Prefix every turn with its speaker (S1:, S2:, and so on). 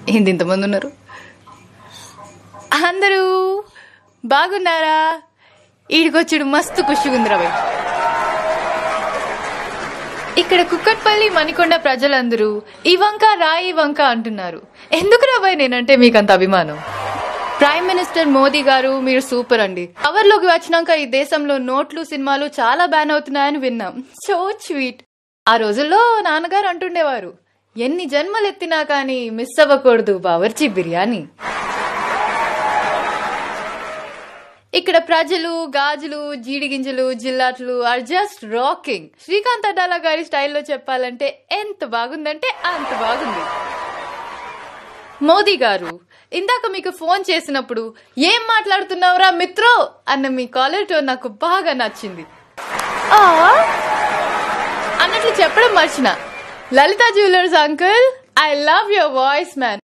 S1: ఏంది ఇంతమంది ఉన్నారు అందరూ బాగున్నారా ఈడికొచ్చుడు మస్తు ఖుషిగుందిరా భయ్ ఇక్కడ కుక్కట్పల్లి మణికొండ ప్రజలందరూ ఈ వంక రాయి వంక అంటున్నారు ఎందుకు రాబాయ్ నేనంటే మీకు అంత అభిమానం ప్రైమ్ మినిస్టర్ మోదీ గారు మీరు సూపర్ అండి పవర్ లోకి వచ్చినాక ఈ దేశంలో నోట్లు సినిమాలు చాలా బ్యాన్ అవుతున్నాయని విన్నాం సో స్వీట్ ఆ రోజుల్లో నాన్నగారు అంటుండేవారు ఎన్ని జన్మలు ఎత్తినా కానీ మిస్ అవ్వకూడదు బావర్చి బిర్యానీ ఇక్కడ ప్రజలు గాజులు జీడిగింజలు జిల్లాట్లు are just rocking Srikanth Addala గారి స్టైల్లో చెప్పాలంటే ఎంత బాగుందంటే అంత బాగుంది మోదీ గారు ఇందాక మీకు ఫోన్ చేసినప్పుడు ఏం మాట్లాడుతున్నావురా మిత్రో అన్న మీ కాలర్ టోన్ నాకు బాగా నచ్చింది ఆ అన్నట్లు చెప్పడం మర్చిన Lalitha jewellers uncle I love your voice man